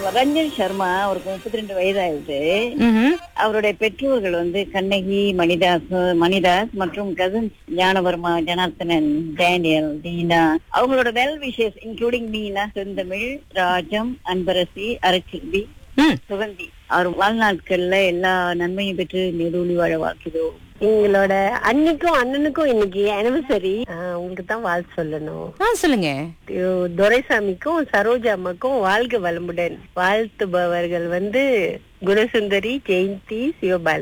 ரஞ்சன் சர்மா அவருக்கு முப்பத்தி ரெண்டு வயதாகுது ம்ஹும். அவருடைய பெற்றோர்கள் வந்து கண்ணகி மணிதாஸ் மணிதாஸ் மற்றும் கசின்ஸ் ஞானவர்மா ஜனார்த்தனன் டேனியல் தீனா அவங்களோட வெல் விஷஸ் இன்க்ளூடிங் மீனா செந்தமிழ் ராஜம் அன்பரசி அரசில்வி ம். சுகந்தி அவர் வாழ்நாட்கள்ல எல்லா நன்மையும் பெற்று நெடுவழி வாழ வாழ்க்கிறோம் எங்களோட அன்னிக்கும் அண்ணனுக்கும் இன்னைக்கு அனிவர்சரி உங்களுக்கு தான் வாழ்த்து சொல்லணும் ஆ சொல்லுங்க ஐயோ, துரைசாமிக்கும் சரோஜா அம்மாக்கும் வாழ்க வளமுடன் வாழ்த்துபவர்கள் வந்து குணசுந்தரி ஜெயந்தி சிவபால்